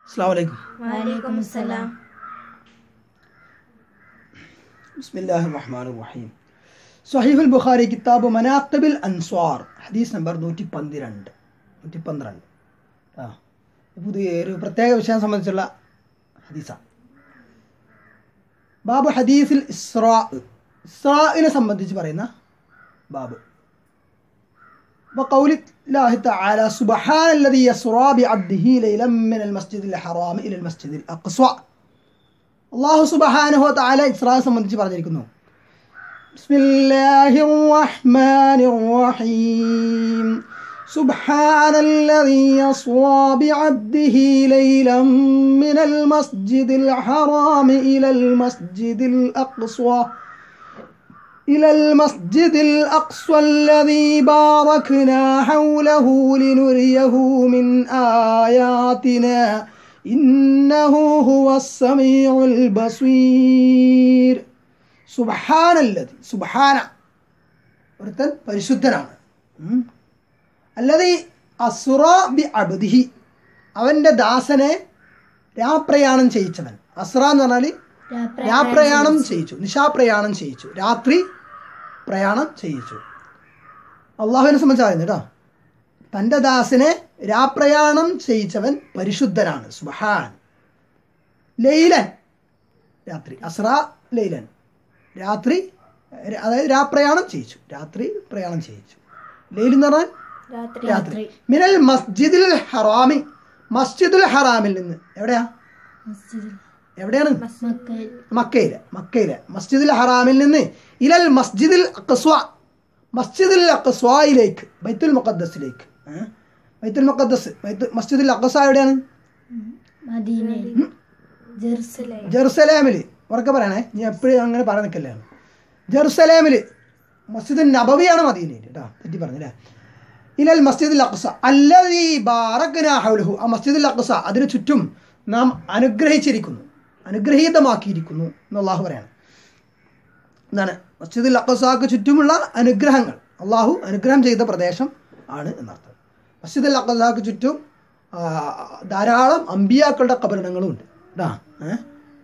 അസ്സാം വലൈക്കും വലൈക്കും സലാം ബിസ്മില്ലാഹിർ റഹ്മാനിർ റഹീം സഹീഫുൽ ബുഖാരി കിതാബ് മനാഖിബിൽ അൻസ്വാർ ഹദീസ് നമ്പർ നൂറ്റി പന്തിരണ്ട് നൂറ്റി പന്ത്രണ്ട് ആ പുതിയ ഒരു പ്രത്യേക വിഷയം സംബന്ധിച്ചുള്ള ഹദീസാണ് ബാബു ഹദീസിൽ ഇസ്രാ ഇസ്രായിനെ സംബന്ധിച്ച് പറയുന്ന ബാബ് وقول الله تعالى سبحان الذي يسرى بعبده ليلا من المسجد الحرام إلى المسجد الأقصى അള്ളാഹു സുബഹാനഹു താല ഇസ്രായെ സംബന്ധിച്ച് പറഞ്ഞിരിക്കുന്നു ബിസ്മില്ലാഹിർ റഹ്മാനിർ റഹീം سبحان الذي يصوى بعبده ليلا من المسجد الحرام إلى المسجد الأقصى إلى المسجد الأقصى الذي باركنا حوله لنريه من آياتنا إنه هو السميع البصير سبحان الذي سبحان ഒരുത്തൻ പരിശുദ്ധനാണ് ഉം. അല്ലതി അസുറ ബി അബദിഹി അവൻ്റെ ദാസനെ രാപ്രയാണം ചെയ്യിച്ചവൻ അസുറ എന്ന് പറഞ്ഞാൽ രാപ്രയാണം ചെയ്യിച്ചു നിശാപ്രയാണം ചെയ്യിച്ചു രാത്രി പ്രയാണം ചെയ്യിച്ചു അള്ളാഹുവിനെ സംബന്ധിച്ച് പറയുന്നത് കേട്ടോ തൻ്റെ ദാസനെ രാപ്രയാണം ചെയ്യിച്ചവൻ പരിശുദ്ധനാണ് സുബഹാൻ ലൈലൻ രാത്രി അസ്ര ലൈലൻ രാത്രി ര- അതായത് രാപ്രയാണം ചെയ്യിച്ചു രാത്രി പ്രയാണം ചെയ്യിച്ചു ലൈൽ എന്ന് പറഞ്ഞാൽ രാത്രി രാത്രി മിനൽ മസ്ജിദിൽ ഹറാമി മസ്ജിദുൽ ഹറാമിൽ നിന്ന് എവിടെയാ എവിടെയാണ് മക്കയിൽ മക്കയിലെ മക്കയിലെ മസ്ജിദുൽ ഹറാമിൽ നിന്ന് ഇലൽ മസ്ജിദിൽ അക്സ്വ മസ്ജിദുൽ അക്സ്വയിലേക്ക് ബൈത്തുൽ മുഖദ്ദസിലേക്ക് ഏ? ബൈത്തുൽ മുഖദ്ദസ് ബൈത്തുൽ മസ്ജിദുൽ അക്സ എവിടെയാണ് മദീനയിൽ ജെറുസലേം ജെറുസലേമിൽ ഉറക്കെ പറയണേ നീ എപ്പോഴും അങ്ങനെ പറയാൻ നിൽക്കല്ലാണ് ജെറുസലേമിൽ മസ്ജിദ് നബവിയാണ് മദീനയിൽ കേട്ടോ തെറ്റി പറഞ്ഞില്ലേ ഇലൽ മസ്ജിദുൽ അക്സ അല്ലദീ ബാറക്നാ ഹൗലഹു ആ മസ്ജിദുൽ അക്സ അതിന് ചുറ്റും നാം അനുഗ്രഹിച്ചിരിക്കുന്നു അനുഗ്രഹീതമാക്കിയിരിക്കുന്നു എന്ന് അള്ളാഹു പറയാണ് എന്താണ് മസ്ജിദുൽ അക്സാക്ക് ചുറ്റുമുള്ള അനുഗ്രഹങ്ങൾ അള്ളാഹു അനുഗ്രഹം ചെയ്ത പ്രദേശം ആണ് എന്നർത്ഥം മസ്ജിദുൽ അക്സാക്ക് ചുറ്റും ആ, ധാരാളം അമ്പിയാക്കളുടെ കബറിടങ്ങളും ഉണ്ട് കേട്ടാ ഏഹ്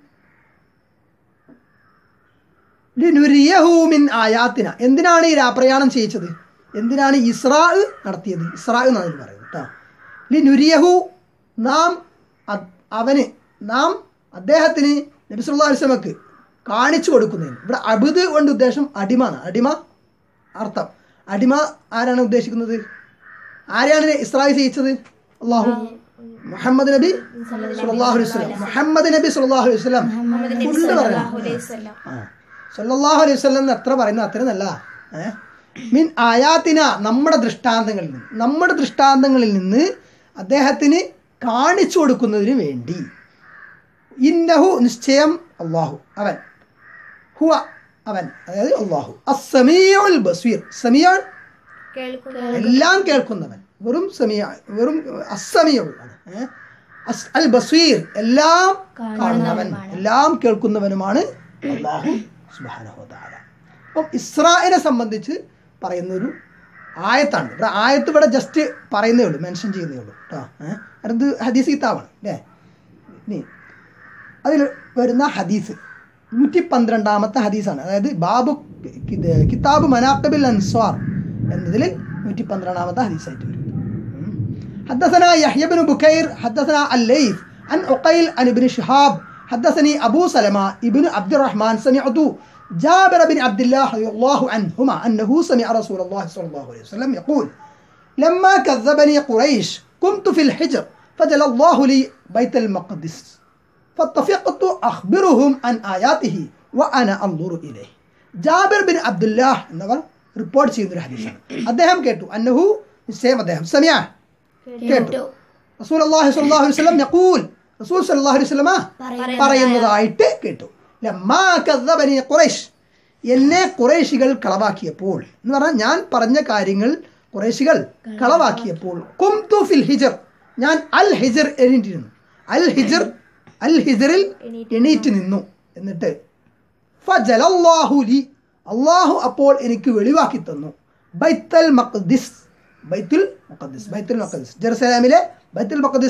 ലിനുരിയഹു മിൻ ആയാത്തിന എന്തിനാണ് ഈ രാപ്രയാണം ചെയ്യിച്ചത് എന്തിനാണ് ഇസ്രാ നടത്തിയത് ഇസ്രാ എന്നാണ് ഇതിന് പറയുന്നത് കേട്ടോ ലിനുരിയഹു നാം അ- അവന് നാം അദ്ദേഹത്തിന് നബിസുല്ലാ അലിസ്ലമക്ക് കാണിച്ചു കൊടുക്കുന്നതിന് ഇവിടെ അബുദ് കൊണ്ട് ഉദ്ദേശം അടിമ എന്നാണ്. അടിമ അർത്ഥം അടിമ ആരാണ് ഉദ്ദേശിക്കുന്നത് ആരെയാണ് ഇസ്രായേൽ ചെയ്യിച്ചത് അള്ളാഹു മുഹമ്മദ് നബി സല്ലല്ലാഹു അലൈഹി വസല്ലം മുഹമ്മദ് നബി സല്ലല്ലാഹു അലൈഹി വസല്ലം ഫുള്ള് പറയണം ആ. സല്ലല്ലാഹു അലൈഹി വസല്ലം എന്ന് എത്ര പറയുന്നു അത്ര നല്ലതാ ഏ? മിൻ ആയാത്തിന നമ്മുടെ ദൃഷ്ടാന്തങ്ങളിൽ നിന്ന് നമ്മുടെ ദൃഷ്ടാന്തങ്ങളിൽ നിന്ന് അദ്ദേഹത്തിന് കാണിച്ചു കൊടുക്കുന്നതിന് വേണ്ടി ഇന്നഹു നിശ്ചയം അള്ളാഹു അവൻ ഹുവ അവൻ അതായത് അള്ളാഹു അസമിയുൽ ബസീർ സമിയാൻ എല്ലാം കേൾക്കുന്നവൻ വെറും സമിയ വെറും അസമിയുൾ ആണ് ഏ? അസ്- അൽ ബസീർ എല്ലാം കാണുന്നവൻ എല്ലാം കേൾക്കുന്നവനുമാണ് അള്ളാഹു സുബ്ഹാനഹു വ തആല അപ്പം ഇസ്രായേലിനെ സംബന്ധിച്ച് പറയുന്നൊരു ആയത്താണ് ഇവിടെ ആയത്ത് ഇവിടെ ജസ്റ്റ് പറയുന്നേ ഉള്ളൂ മെൻഷൻ ചെയ്യുന്നേ ഉള്ളൂ കേട്ടോ ഏഹ് അത് ഹദീസ് കിതാബാണ് അല്ലേ ഇനി അതിൽ വരുന്ന ഹദീസ് നൂറ്റി പന്ത്രണ്ടാമത്തെ ഹദീസാണ് അതായത് ബാബു ഇത് കിതാബ് മനാഖബിൽ അൻസ്വാർ എന്നതിൽ നൂറ്റി പന്ത്രണ്ടാമത്തെ ഹദീസായിട്ട് വരും ഉം. حدثنا يحيى بن بكير حدثنا الليث عن عقيل عن ابن شهاب حدثني أبو سلمة ابن عبد الرحمن سمعت جابر بن عبد الله رضي الله عنهما أنه سمع رسول الله صلى الله عليه وسلم يقول لما كذبني قريش كنت في الحجر فجل الله لي بيت المقدس فاتفقت أخبرهم عن آياته وأنا أنظر إليه ജാബിർ ബിൻ അബ്ദുല്ലാഹ് എന്നവർ റിപ്പോർട്ട് ചെയ്യുന്ന ഒരു ഹദീസാണ് അദ്ദേഹം കേട്ടു അന്നഹു നിശ്ചയം അദ്ദേഹം സമയ കേട്ടു റസൂൽ അള്ളാഹി സ്വല്ലല്ലാഹു അലൈഹി വസല്ലം യഖൂൽ റസൂൽ സല്ലല്ലാഹു അലൈഹി വസല്ലമ പറയുന്നതായിട്ട് കേട്ടു ലമ്മാ കദ്ദബനി ഖുറൈശ് എന്നെ ഖുറൈശികൾ കളവാക്കിയപ്പോൾ എന്ന് പറഞ്ഞാൽ ഞാൻ പറഞ്ഞ കാര്യങ്ങൾ ഖുറൈശികൾ കളവാക്കിയപ്പോൾ കുംതു ഫിൽ ഹിജർ ഞാൻ അൽ ഹിജർ എണീറ്റിരുന്നു അൽ ഹിജർ അൽ ഹിജറിൽ എണീറ്റ് നിന്നു എന്നിട്ട് ഫജലല്ലാഹു ലി അള്ളാഹു അപ്പോൾ എനിക്ക് വെളിവാക്കി തന്നു ബൈത്തൽ മഖ്ദിസ് ബൈത്തുൽ മുഖദ്ദിസ് ബൈത്തുൽ മഖദ്ദിസ് ജെറുസലാമിലെ ബൈത്തുൽ മഖദ്ദിസ്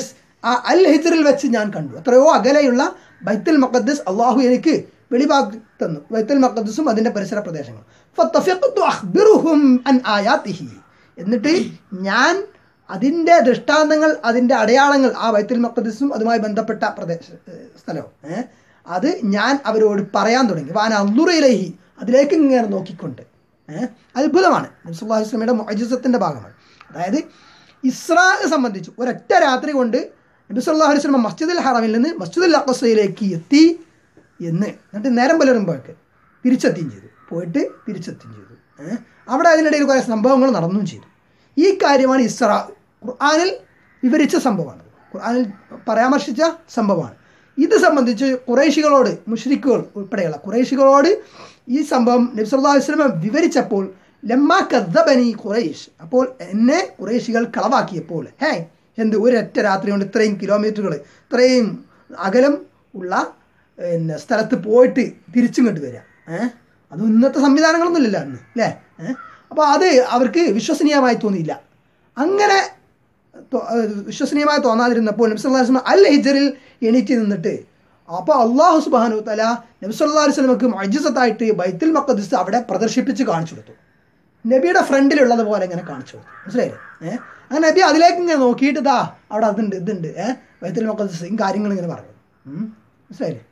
ആ അൽ ഹിജറിൽ വെച്ച് ഞാൻ കണ്ടു എത്രയോ അകലെയുള്ള ബൈത്തുൽ മഖദ്ദസ് അള്ളാഹു എനിക്ക് വെളിവാക്കി തന്നു ബൈത്തുൽ മഖദ്ദസും അതിൻ്റെ പരിസര പ്രദേശങ്ങളും ഫത്തഫിഖ്തു അഖ്ബിറുഹും അൻ ആയാത്തിഹി എന്നിട്ട് ഞാൻ അതിൻ്റെ ദൃഷ്ടാന്തങ്ങൾ അതിൻ്റെ അടയാളങ്ങൾ ആ ബൈത്തുൽ മഖദ്ദസും അതുമായി ബന്ധപ്പെട്ട പ്രദേശ ഏഹ് സ്ഥലവും ഏഹ് അത് ഞാൻ അവരോട് പറയാൻ തുടങ്ങി വാന അല്ലുറയിലേഹി അതിലേക്ക് ഇങ്ങനെ നോക്കിക്കൊണ്ട് ഏഹ് അത്ഭുതമാണ് നബ്സുല്ലാഹി സ്വലമിയുടെ മൊജിസത്തിൻ്റെ ഭാഗമാണ് അതായത് ഇസ്രാ സംബന്ധിച്ച് ഒരൊറ്റ രാത്രി കൊണ്ട് നബി സല്ലല്ലാഹു അലൈഹി വസല്ലം മസ്ജിദുൽ ഹറമിൽ നിന്ന് മസ്ജിദുൽ അഖസയിലേക്ക് എത്തി എന്ന് എന്നിട്ട് നേരം പുലരുമ്പോഴേക്ക് തിരിച്ചെത്തുകയും ചെയ്തു പോയിട്ട് തിരിച്ചെത്തുകയും ചെയ്തു ഏഹ് അവിടെ അതിനിടയിൽ കുറേ സംഭവങ്ങൾ നടന്നും ചെയ്തു ഈ കാര്യമാണ് ഇസ്രാ ഖുർആനിൽ വിവരിച്ച സംഭവമാണ് ഖുർആനിൽ പരാമർശിച്ച സംഭവമാണ് ഇത് സംബന്ധിച്ച് കുറേശികളോട് മുഷ്രിക്കുകൾ ഉൾപ്പെടെയുള്ള കുറേശികളോട് ഈ സംഭവം നബി സല്ലല്ലാഹു അലൈഹി വസല്ലം വിവരിച്ചപ്പോൾ ലമ്മ കദ്ദബനി ഖുറൈഷ് അപ്പോൾ എന്നെ കുറേശികൾ കളവാക്കിയപ്പോൾ ഹേ എന്ത് ഒരൊറ്റ രാത്രി കൊണ്ട് ഇത്രയും കിലോമീറ്ററുകൾ ഇത്രയും അകലം ഉള്ള പിന്നെ സ്ഥലത്ത് പോയിട്ട് തിരിച്ചിങ്ങോട്ട് വരിക ഏഹ് അത് ഇന്നത്തെ സംവിധാനങ്ങളൊന്നുമില്ലല്ലോ അന്ന് അല്ലേ ഏഹ് അപ്പോൾ അത് അവർക്ക് വിശ്വസനീയമായി തോന്നിയില്ല അങ്ങനെ തോ- ഏഹ് വിശ്വസനീയമായി തോന്നാതിരുന്നപ്പോൾ നബി സല്ലല്ലാഹു അലൈഹി വസല്ലം അൽ ഹിജറിൽ എണീറ്റ് നിന്നിട്ട് അപ്പോൾ അള്ളാഹു സുബ്ഹാനഹു തല നബി സല്ലല്ലാഹു അലൈഹി വസല്ലമക്ക് മഅ്ജിസത്തായിട്ട് ബൈത്തുൽ മഖദ്ദിസ് അവിടെ പ്രദർശിപ്പിച്ച് കാണിച്ചു കൊടുത്തു നബിയുടെ ഫ്രണ്ടിലുള്ളത് പോലെ ഇങ്ങനെ കാണിച്ചു കൊടുത്തു മനസ്സിലായില്ലേ ഏഹ് അങ്ങനെ നബി അതിലേക്ക് ഇങ്ങനെ നോക്കിയിട്ട് ഇതാ അവിടെ അതുണ്ട് ഇതുണ്ട് ഏഹ് ബൈത്തുൽ മഖദ്ദിസ് ഈ കാര്യങ്ങൾ ഇങ്ങനെ പറഞ്ഞു ഉം. മനസ്സിലായില്ലേ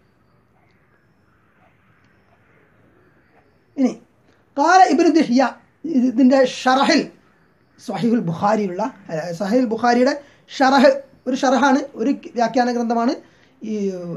ഇനി കാല ഇബിന് ദിഹ്യ ഇതിൻ്റെ ഷറഹിൽ സഹീഹുൽ ബുഖാരിയിലുള്ള അല്ല, സഹീഹുൽ ബുഖാരിയുടെ ഷറഹ് ഒരു ഷറഹാണ് ഒരു വ്യാഖ്യാന ഗ്രന്ഥമാണ് ഈ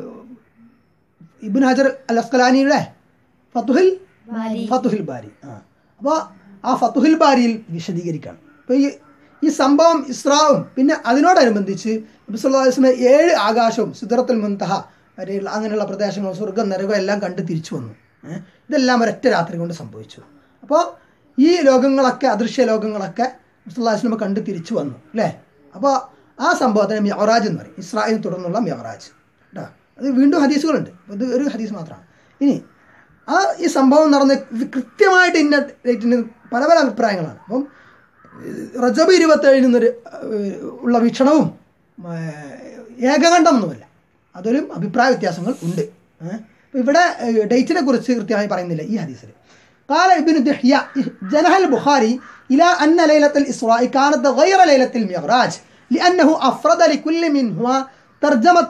ഇബിൻ ഹജർ അൽ അസ്കലാനിയുടെ ഫത്തുഹിൽ ബാരി. ഫത്തുഹിൽ ബാരി ആ അപ്പോൾ ആ ഫത്തുഹിൽ ബാരിയിൽ വിശദീകരിക്കുകയാണ് അപ്പോൾ ഈ ഈ സംഭവം ഇസ്രാവും പിന്നെ അതിനോടനുബന്ധിച്ച് നബി സല്ലല്ലാഹു അലൈഹി വസല്ലം ഏഴ് ആകാശവും സിദ്റത്തുൽ മുൻതഹ വരെയുള്ള അങ്ങനെയുള്ള പ്രദേശങ്ങൾ സ്വർഗ്ഗം നരകം എല്ലാം കണ്ട് തിരിച്ചു വന്നു ഏഹ് ഇതെല്ലാം ഒരൊറ്റ രാത്രി കൊണ്ട് സംഭവിച്ചു അപ്പോൾ ഈ ലോകങ്ങളൊക്കെ അദൃശ്യ ലോകങ്ങളൊക്കെ നബി സല്ലല്ലാഹു അലൈഹി വസല്ലം കണ്ട് തിരിച്ചു വന്നു അല്ലേ അപ്പോൾ ആ സംഭവത്തിന് മിയറാജ് എന്ന് പറയും ഇസ്രായേൽ തുടർന്നുള്ള മിയറാജ് കേട്ടോ അത് വീണ്ടും ഹദീസുകളുണ്ട് ഇത് ഒരു ഹദീസ് മാത്രമാണ് ഇനി ആ ഈ സംഭവം നടന്ന ഇത് കൃത്യമായിട്ട് ഇന്ന ഡേറ്റിന് പല പല അഭിപ്രായങ്ങളാണ് അപ്പം ഏഹ്, റജബ് ഇരുപത്തേഴിൽ നിന്നൊരു ഏഹ്, ഉള്ള വീക്ഷണവും ഏഹ്, ഏകകണ്ഠമൊന്നുമല്ല അതൊരു അഭിപ്രായ വ്യത്യാസങ്ങൾ ഉണ്ട് ഏഹ്. അപ്പോൾ ഇവിടെ ഏഹ്, ഡേറ്റിനെ കുറിച്ച് കൃത്യമായി പറയുന്നില്ല ഈ ഹദീസിൽ قال ابن دحية جنح البخاري إلى أن ليلة الإسراء كانت غير ليلة المعراج لأنه أفرد لكل منهما ترجمة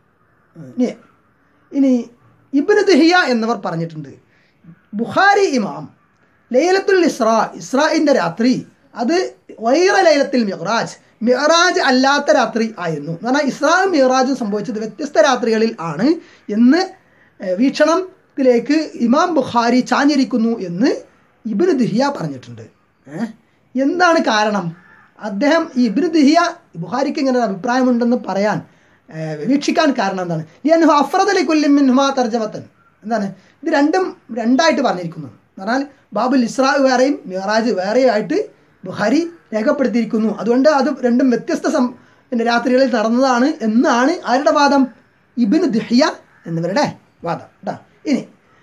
ഇനി ഇനി ഇബ്നു ദഹിയ എന്നിവർ പറഞ്ഞിട്ടുണ്ട് ബുഖാരി ഇമാം ലൈലത്തുൽ ഇസ്രാ ഇസ്രായിൻ്റെ രാത്രി അത് വൈറ ലൈലത്തിൽ മിഹ്റാജ് മിഹ്റാജ് അല്ലാത്ത രാത്രി ആയിരുന്നു എന്ന് പറഞ്ഞാൽ ഇസ്രാവും മിഹ്റാജും സംഭവിച്ചത് വ്യത്യസ്ത രാത്രികളിൽ ആണ് എന്ന് ഏഹ്, വീക്ഷണത്തിലേക്ക് ഇമാം ബുഖാരി ചാഞ്ഞിരിക്കുന്നു എന്ന് ഇബ്നു ദഹിയ പറഞ്ഞിട്ടുണ്ട് ഏഹ്? എന്താണ് കാരണം അദ്ദേഹം ഈ ഇബ്നു ദഹിയ ബുഖാരിക്ക് ഇങ്ങനെ ഒരു അഭിപ്രായമുണ്ടെന്ന് പറയാൻ ഏഹ്, വീക്ഷിക്കാൻ കാരണം എന്താണ് ലിയൻഹു അഫ്രദലി കുല്ലിൻ മിൻഹുമാ തർജമത്തൻ എന്താണ് ഇത് രണ്ടും രണ്ടായിട്ട് പറഞ്ഞിരിക്കുന്നു എന്ന് പറഞ്ഞാൽ ബാബുൽ ഇസ്രാ വേറെയും മിഹറാജ് വേറെയായിട്ട് ബുഹാരി രേഖപ്പെടുത്തിയിരിക്കുന്നു അതുകൊണ്ട് അത് രണ്ടും വ്യത്യസ്ത സം പിന്നെ രാത്രികളിൽ നടന്നതാണ് എന്നാണ് ആരുടെ വാദം ഇബിന് ദിഹിയ എന്നിവരുടെ വാദം കേട്ടോ ഇനി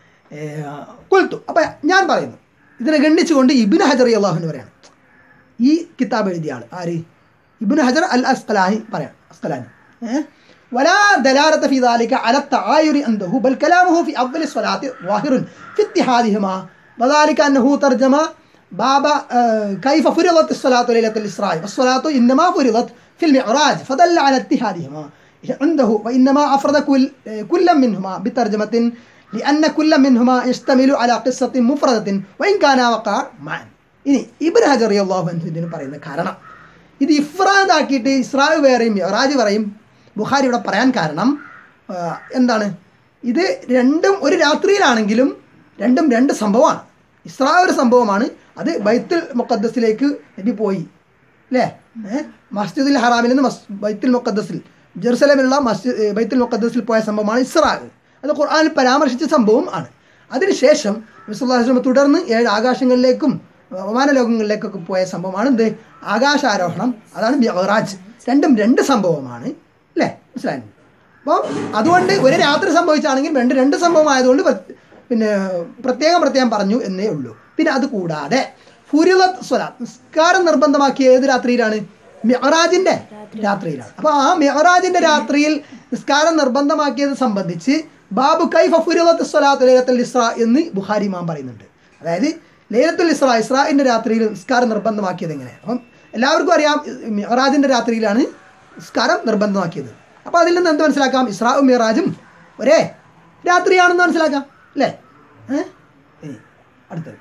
കുൽത്തു അപ്പം ഞാൻ പറയുന്നു ഇതിനെ ഗണ്ണിച്ചുകൊണ്ട് ഇബിന് ഹജർ അള്ളാഹുവിന് പറയാണ് ഈ കിതാബ് എഴുതിയ ആൾ ആര് ഇബ്നു ഹജർ അൽ അസ്കലാനി പറയാം അസ്കലാനി ഏ? ولا دلالة في ذلك على التعاير عنده بل كلامه في أول الصلاة ظاهر في اتحادهما وذلك أنه ترجم باب آه، كيف فرضت الصلاة ليلة الإسراء والصلاة إنما فرضت في المعراج فدل على اتحادهما عنده وإنما أفرد كل آه، كل منهما بترجمة لأن كل منهما يشتمل على قصة مفردة وإن كان وقع معا ഇനി ഇബൻ ഹജർ അള്ളാഹു അൻഹു ഇതിന് പറയുന്ന കാരണം ഇത് ഇഫ്രാദ് ആക്കിയിട്ട് ഇസ്രാവ് വേറെയും യറാജ് പറയും ബുഖാരി ഇവിടെ പറയാൻ കാരണം ആ, എന്താണ് ഇത് രണ്ടും ഒരു രാത്രിയിലാണെങ്കിലും രണ്ടും രണ്ട് സംഭവമാണ് ഇസ്രാ ഒരു സംഭവമാണ് അത് ബൈത്തുൽ മുഖദ്ദസിലേക്ക് നബി പോയി അല്ലേ ഏഹ് മസ്ജിദുൽ ഹറാമിൽ നിന്ന് മസ് ബൈത്തുൽ മുഖദ്ദസിൽ ജെറുസലേമിലുള്ള മസ്ജിദ് ഏ, ബൈത്തുൽ മുഖദ്ദസിൽ പോയ സംഭവമാണ് ഇസ്രാ അത് ഖുർആനിൽ പരാമർശിച്ച സംഭവം ആണ് അതിനുശേഷം വിസ്വല്ലാസ്ലമ തുടർന്ന് ഏഴ് ആകാശങ്ങളിലേക്കും വിമാനലോകങ്ങളിലേക്കൊക്കെ പോയ സംഭവമാണ് എന്ത് ആകാശാരോഹണം അതാണ് മിഅറാജ് രണ്ടും രണ്ട് സംഭവമാണ് അല്ലേ മനസ്സിലായി അപ്പോൾ അതുകൊണ്ട് ഒരു രാത്രി സംഭവിച്ചാണെങ്കിൽ രണ്ട് രണ്ട് സംഭവം ആയതുകൊണ്ട് പ്ര- പിന്നെ പ്രത്യേകം പ്രത്യേകം പറഞ്ഞു എന്നേ ഉള്ളൂ പിന്നെ അത് കൂടാതെ ഫുരിലത്ത് സ്വലാത്ത് നിസ്കാരം നിർബന്ധമാക്കിയ ഏത് രാത്രിയിലാണ് മെഹറാജിന്റെ രാത്രിയിലാണ് അപ്പൊ ആ മെഹറാജിന്റെ രാത്രിയിൽ നിസ്കാരം നിർബന്ധമാക്കിയത് സംബന്ധിച്ച് ബാബു കൈ ഫഫുരത്ത് സ്വലാത്ത് ലൈലത്തുൽ ഇസ്ര എന്ന് ബുഖാരി ഇമാം പറയുന്നുണ്ട് അതായത് ലൈലത്തുൽ ഇസ്ര ഇസ്രാഇന്റെ രാത്രിയിൽ നിസ്കാരം നിർബന്ധമാക്കിയത് എങ്ങനെ അപ്പം എല്ലാവർക്കും അറിയാം മെഹറാജിന്റെ രാത്രിയിലാണ് നിസ്കാരം നിർബന്ധമാക്കിയത് അപ്പോൾ അതിൽ നിന്ന് എന്ത് മനസ്സിലാക്കാം ഇസ്രാവും മിറാജും ഒരേ രാത്രിയാണെന്ന് മനസ്സിലാക്കാം അല്ലേ ഏഹ് ഇനി അടുത്തത്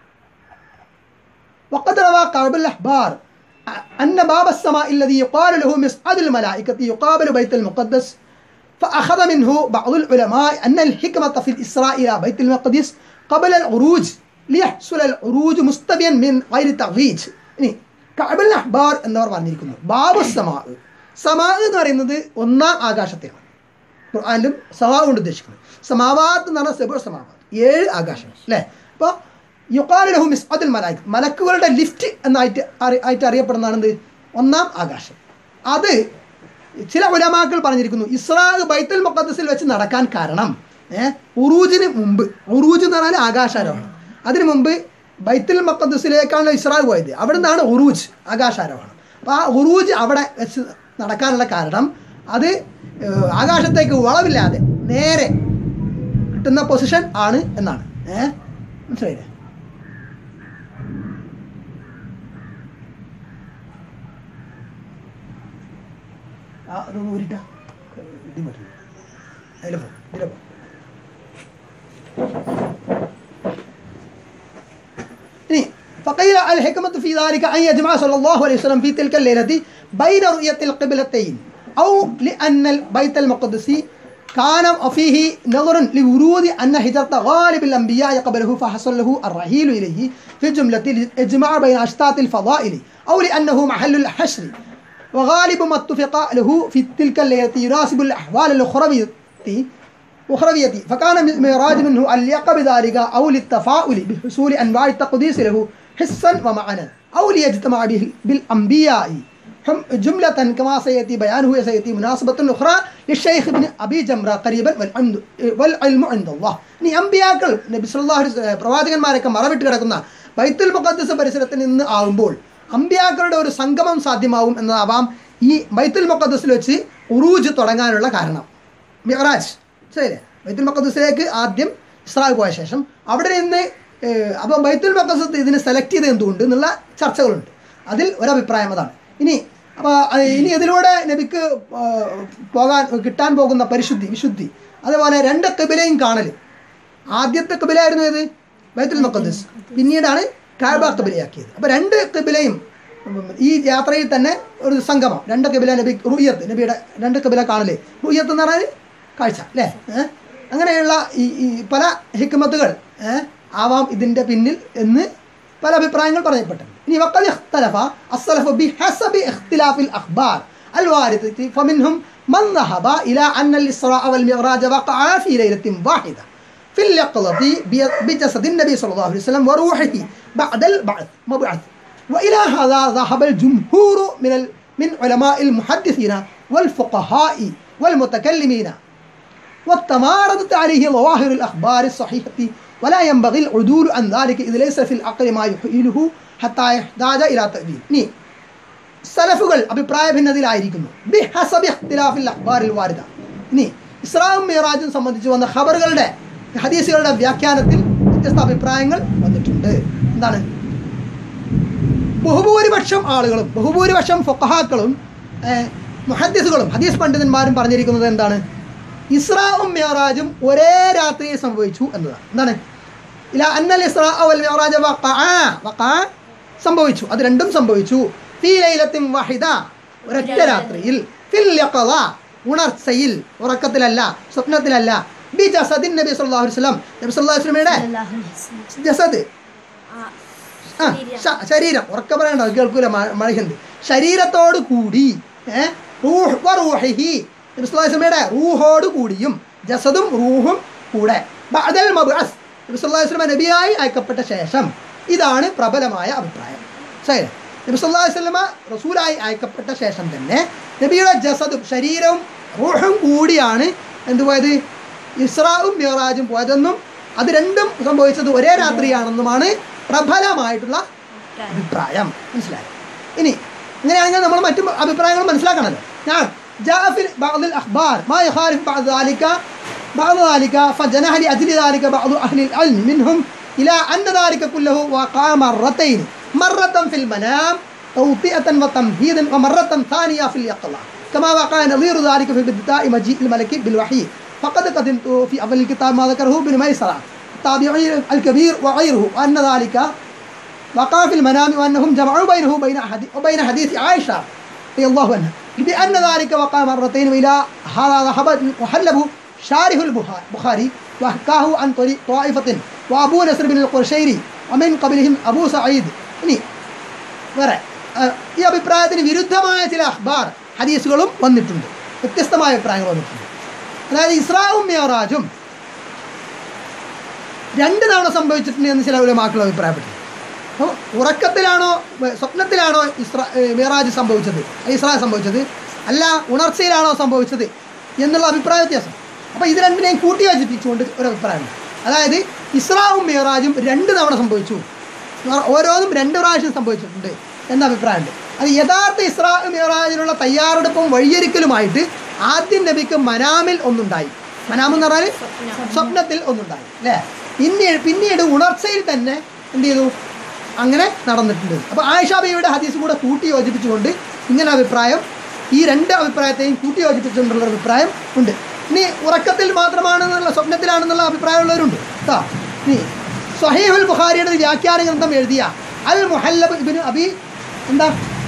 وقد روى كعب الأحبار أن باب السماء الذي يقال له مصعد الملائكة يقابل بيت المقدس فأخذ منه بعض العلماء أن الحكمة في الإسراء إلى بيت المقدس قبل العروج ليحصل العروج مستبيا من غير تغييج ഇനി കഅബൽ അഹ്ബാർ എന്നവർ പറഞ്ഞിരിക്കുന്നു ബാബു സമാ സമാ എന്ന് പറയുന്നത് ഒന്നാം ആകാശത്തെയാണ് ഖുർആാനിലും സമാ കൊണ്ട് ഉദ്ദേശിക്കുന്നത് സമാവാത്ത് എന്ന് പറഞ്ഞാൽ സെബുർ സമാവാത്ത് ഏഴ് ആകാശം അല്ലേ അപ്പോൾ യുക്കാലഹു മിസ് അതിൽ മലായിക് മലക്കുകളുടെ ലിഫ്റ്റ് എന്നായിട്ട് അറി ആയിട്ട് അറിയപ്പെടുന്നതാണ് എന്ത് ഒന്നാം ആകാശം അത് ചില ഉലമാക്കൾ പറഞ്ഞിരിക്കുന്നു ഇസ്രാഖ് ബൈത്തുൽ മുഖദ്സിൽ വെച്ച് നടക്കാൻ കാരണം ഏഹ് ഉറൂജിന് മുമ്പ് ഉറൂജ് എന്ന് പറഞ്ഞാൽ ആകാശാരോഹണം അതിനു മുമ്പ് ബൈത്തുൽ മുഖദ്സിലേക്കാണല്ലോ ഇസ്രാഖ് പോയത് അവിടെ നിന്നാണ് ഉറൂജ് ആകാശാരോഹണം അപ്പോൾ ആ ഉറൂജ് അവിടെ വെച്ച് നടക്കാനുള്ള കാരണം അത് ഏഹ്, ആകാശത്തേക്ക് വളവില്ലാതെ നേരെ കിട്ടുന്ന പൊസിഷൻ ആണ് എന്നാണ് ഏഹ് മനസ്സിലായില്ലേ ആ അതൊന്ന് ഊരിട്ടാ ഇടി പറ്റില്ല അതിലെ പോ ഇതിലെ പോ ഇനി فقيل الحكمة في ذلك أن يجمع صلى الله عليه وسلم في تلك الليلة بين رؤية القبلتين أو لأن البيت المقدس كان فيه نظر لورود أن هجرة غالب الأنبياء قبله فحصل له الرحيل إليه في الجملة الإجماع بين أشتات الفضائل أو لأنه محل الحشر وغالب ما اتفق له في تلك الليلة يناسب الأحوال الأخروية أخروية فكان ميراج منه أن يقع بذلك أو للتفاؤل بحصول أنواع التقديس له حسا ومعنى أو ليجتمع به بالأنبياء هم جملة كما سيأتي بيانه وسيأتي مناسبة أخرى للشيخ ابن أبي جمرة قريبا والعلم, والعلم عند الله ഇനി അമ്പിയാക്കൾ നബി സല്ലല്ലാഹു അലൈഹി പ്രവാചകന്മാരൊക്കെ മറവിട്ട് കിടക്കുന്ന ബൈത്തുൽ മുഖദ്ദസ് പരിസരത്ത് നിന്ന് ആവുമ്പോൾ അമ്പിയാക്കളുടെ ഒരു സംഗമം സാധ്യമാവും എന്നതാവാം ഈ ബൈത്തുൽ മുഖദ്ദസിൽ വെച്ച് ഉറൂജ് തുടങ്ങാനുള്ള കാരണം മിഹറാജ് ശരിയല്ലേ ബൈത്തുൽ മക്കദ്സിലേക്ക് ആദ്യം ഇസ്രായേൽ പോയ ശേഷം അവിടെ നിന്ന് ഏഹ്, അപ്പം ബൈത്തുൽ മക്കദ്സ് ഇതിനെ സെലക്ട് ചെയ്ത് എന്തുകൊണ്ട് എന്നുള്ള ചർച്ചകളുണ്ട് അതിൽ ഒരഭിപ്രായം അതാണ് ഇനി അപ്പോൾ ഇനി ഇതിലൂടെ നബിക്ക് ആഹ്, പോകാൻ കിട്ടാൻ പോകുന്ന പരിശുദ്ധി വിശുദ്ധി അതുപോലെ രണ്ട് കബിലയും കാണൽ ആദ്യത്തെ കബിലായിരുന്നു ഏത് ബൈത്തുൽ മക്കദ്സ് പിന്നീടാണ് കാബ കബിലയാക്കിയത് അപ്പോൾ രണ്ട് കബിലയും ഉം, ഈ യാത്രയിൽ തന്നെ ഒരു സംഗമം രണ്ട് കബില നബി റുയ്യത്ത് നബിയുടെ രണ്ട് കബില കാണല് റുയ്യത്ത് എന്ന് പറഞ്ഞാൽ കാഴ്ച അല്ലേ ഏഹ്? അങ്ങനെയുള്ള ഈ ഈ പല ഹിക്മത്തുകൾ ഏഹ്, ആവാം ഇതിൻ്റെ പിന്നിൽ എന്ന് പല അഭിപ്രായങ്ങൾ പറയപ്പെട്ടിട്ടുണ്ട് ഇനി വക്കൽ ഇഖ്തലഫ അസ്സലഫു ബിഹസബി ഇഖ്തിലാഫിൽ അഖ്ബാർ الواردة فمنهم من ذهب إلى أن الإسراء والمعراج وقعا في ليلة واحدة في اليقظة بي- بجسد النبي صلى الله عليه وسلم وروحه بعد البعث مبعث وإلى هذا ذهب الجمهور من ال- من علماء المحدثين والفقهاء والمتكلمين وتماردت عليه ظواهر الأخبار الصحيحة ولا ينبغي العدول عن ذلك إذ ليس في العقل ما يحيله حتى يحتاج إلى تأويل ني സലഫുകൾ അഭിപ്രായ ഭിന്നതയിലായിരിക്കുന്നു ബി ഹസബി ഇഖ്തിലാഫിൽ അഖ്ബാറിൽ വാരിദ ഇനി ഇസ്രാവും മിറാജും സംബന്ധിച്ച് വന്ന ഖബറുകളുടെ ഹദീസുകളുടെ വ്യാഖ്യാനത്തിൽ വ്യത്യസ്ത അഭിപ്രായങ്ങൾ വന്നിട്ടുണ്ട് എന്താണ് ബഹുഭൂരിപക്ഷം ആളുകളും ബഹുഭൂരിപക്ഷം ഫൊക്കഹാക്കളും മുഹദ്ദിസുകളും ഹദീസ് പണ്ഡിതന്മാരും പറഞ്ഞിരിക്കുന്നത് എന്താണ് ഇസ്രാവും മിയറാജും ഒരേ രാത്രിയിൽ സംഭവിച്ചു എന്നതാണ് എന്താണ് ഇല അന്നൽ ഇസ്രാ വൽ മിയറാജ വഖഅ വഖഅ സംഭവിച്ചു അത് രണ്ടും സംഭവിച്ചു ഫീ ലൈലത്തിൻ വഹിദ ഒരൊറ്റ രാത്രിയിൽ ഫിൽ യഖള ഉണർച്ചയിൽ ഉറക്കത്തിലല്ല സ്വപ്നത്തിലല്ല ബി ജസദിൻ നബി സല്ലല്ലാഹു അലൈഹി വസല്ലം നബി സല്ലല്ലാഹു അലൈഹി വസല്ലമയുടെ സല്ലല്ലാഹു അലൈഹി വസല്ലം. ജസദ് ആ ശ- ശരീരം ഉറക്ക പറയണ്ട കേൾക്കൂല മഴയുണ്ട് ശരീരത്തോട് കൂടി ഏ, റൂഹ് വ റൂഹിഹി നബി സല്ലല്ലാഹു അലൈഹി വസല്ലമയുടെ റൂഹോട് കൂടിയും ജസദും റൂഹും കൂടെ ബഅദൽ മബ്അസ് നബി സല്ലല്ലാഹു അലൈഹി വസല്ലമ നബിയായി അയക്കപ്പെട്ട ശേഷം ഇതാണ് പ്രബലമായ അഭിപ്രായം ശരി നബി സല്ലല്ലാഹു അലൈഹി വസല്ലമ റസൂലായി അയക്കപ്പെട്ട ശേഷം തന്നെ നബിയുടെ ജസദും ശരീരവും റൂഹും കൂടിയാണ് എന്ത് പോയത് ഇസ്രാവും മിറാജും പോയതെന്നും അത് രണ്ടും സംഭവിച്ചത് ഒരേ രാത്രിയാണെന്നുമാണ് പ്രബലമായിട്ടുള്ള അഭിപ്രായം മനസ്സിലായി ഇനി അങ്ങനെയാണെങ്കിൽ നമ്മൾ മറ്റു അഭിപ്രായങ്ങൾ മനസ്സിലാക്കണമല്ലോ ഞാൻ جاء في بعض الأخبار ما يخالف بعض ذلك بعض ذلك فجنح لأجل ذلك بعض أهل العلم منهم إلى أن ذلك كله وقع مرتين مرة في المنام توطئة وتمهيدا ومرة ثانية في اليقظة كما وقع نظير ذلك في ابتداء مجيء الملك بالوحي فقد قدمت في أول الكتاب ما ذكره ابن ميسرة التابعي الكبير وغيره وأن ذلك وقع في المنام وأنهم جمعوا بينه وبين حديث وبين حديث عائشة رضي الله عنها بأن ذلك وقع مرتين وإلى هذا ذهب وحلبه شارح البخاري وحكاه عن طريق طائفة وأبو نصر بن القرشيري ومن قبلهم أبو سعيد ഇനി വേറെ ആ, ഈ അഭിപ്രായത്തിന് വിരുദ്ധമായ ചില അഖ്ബാർ ഹദീസുകളും വന്നിട്ടുണ്ട് വ്യത്യസ്തമായ അഭിപ്രായങ്ങൾ വന്നിട്ടുണ്ട് അതായത് ഇസ്രാവും മേറാജും രണ്ട് തവണ സംഭവിച്ചിട്ടുണ്ട് എന്ന് ചില ഉലമാക്കൾ അഭിപ്രായപ്പെട്ടു അപ്പോൾ ഉറക്കത്തിലാണോ വ- സ്വപ്നത്തിലാണോ ഇസ്രാ ഏ, മിറാജ് സംഭവിച്ചത് ഇസ്രാ സംഭവിച്ചത് അല്ല ഉണർച്ചയിലാണോ സംഭവിച്ചത് എന്നുള്ള അഭിപ്രായ വ്യത്യാസം അപ്പോൾ ഇത് രണ്ടിനെയും കൂട്ടി യോജിപ്പിച്ചുകൊണ്ട് ഒരു അഭിപ്രായമുണ്ട് അതായത് ഇസ്രാവും മിറാജും രണ്ട് തവണ സംഭവിച്ചു ഓരോന്നും രണ്ട് പ്രാവശ്യം സംഭവിച്ചിട്ടുണ്ട് എന്ന അഭിപ്രായമുണ്ട് അത് യഥാർത്ഥ ഇസ്രാ മിറാജിനുള്ള തയ്യാറെടുപ്പും വഴിയൊരുക്കലുമായിട്ട് ആദ്യം നബിക്ക് മനാമിൽ ഒന്നുണ്ടായി മനാമെന്ന് പറഞ്ഞാൽ സ്വപ്നത്തിൽ ഒന്നുണ്ടായി അല്ലേ പിന്നീട് പിന്നീട് ഉണർച്ചയിൽ തന്നെ എന്ത് ചെയ്തു അങ്ങനെ നടന്നിട്ടുണ്ട് അപ്പോൾ ആയിഷാബിയുടെ ഹദീസ് കൂടെ കൂട്ടി യോജിപ്പിച്ചുകൊണ്ട് ഇങ്ങനെ അഭിപ്രായം ഈ രണ്ട് അഭിപ്രായത്തെയും കൂട്ടി യോജിപ്പിച്ചുകൊണ്ടുള്ള അഭിപ്രായം ഉണ്ട് ഇനി ഉറക്കത്തിൽ മാത്രമാണെന്നുള്ള സ്വപ്നത്തിലാണെന്നുള്ള അഭിപ്രായമുള്ളവരുണ്ട് കേട്ടോ ഇനി സഹീഹുൽ ബുഖാരിയുടെ ഒരു വ്യാഖ്യാന ഗ്രന്ഥം എഴുതിയ അൽ മുഹല്ലബ് ഇബിന് അബി എന്താ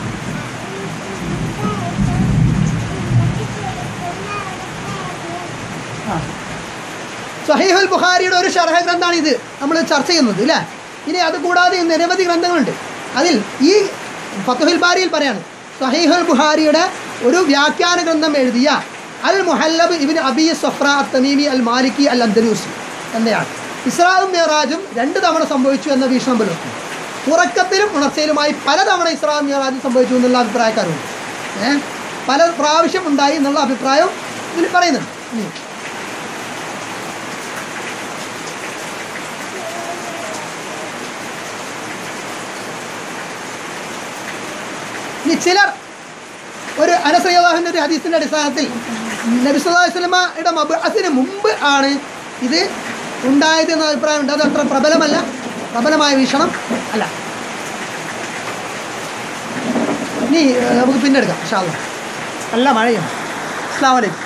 ആ സഹീഹുൽ ബുഖാരിയുടെ ഒരു ഷർഹ ഗ്രന്ഥമാണ് ഇത് നമ്മൾ ചർച്ച ചെയ്യുന്നത് അല്ലേ ഇനി അത് കൂടാതെ നിരവധി ഗ്രന്ഥങ്ങളുണ്ട് അതിൽ ഈ ഫത്തുഹിൽ ബാരിയിൽ പറയാണ് സഹീഹുൽ ബുഖാരിയുടെ ഒരു വ്യാഖ്യാന ഗ്രന്ഥം എഴുതിയ അൽ മുഹല്ലബ് ഇബിൻ അബി സഫ്ര തമീമി അൽ മാലിക്കി അൽ അന്തലൂസി എന്നയാണ് ഇസ്രാവും മിറാജും രണ്ട് തവണ സംഭവിച്ചു എന്ന വീക്ഷണം പുലർത്തുന്നു ഉറക്കത്തിലും ഉണർച്ചയിലുമായി പലതവണ ഇസ്രാവും മിറാജും സംഭവിച്ചു എന്നുള്ള അഭിപ്രായക്കാരുണ്ട് ഏഹ് പല പ്രാവശ്യം ഉണ്ടായി എന്നുള്ള അഭിപ്രായം ഇതിൽ പറയുന്നുണ്ട് ഇനി ഇനി ചിലർ ഒരു അനസയാഹിൻ്റെ ഒരു ഹദീസിൻ്റെ അടിസ്ഥാനത്തിൽ നബി സല്ലല്ലാഹു അലൈഹി വസല്ലമയുടെ മബ്അസിന് മുമ്പ് ആണ് ഇത് ഉണ്ടായത് എന്ന അഭിപ്രായമുണ്ട് അത് അത്ര പ്രബലമല്ല പ്രബലമായ വീക്ഷണം അല്ല ഇനി ഏഹ്, നമുക്ക് പിന്നെ എടുക്കാം ഇൻഷാ അല്ലാ നല്ല മഴയാണ് അസ്സാം വലൈക്കും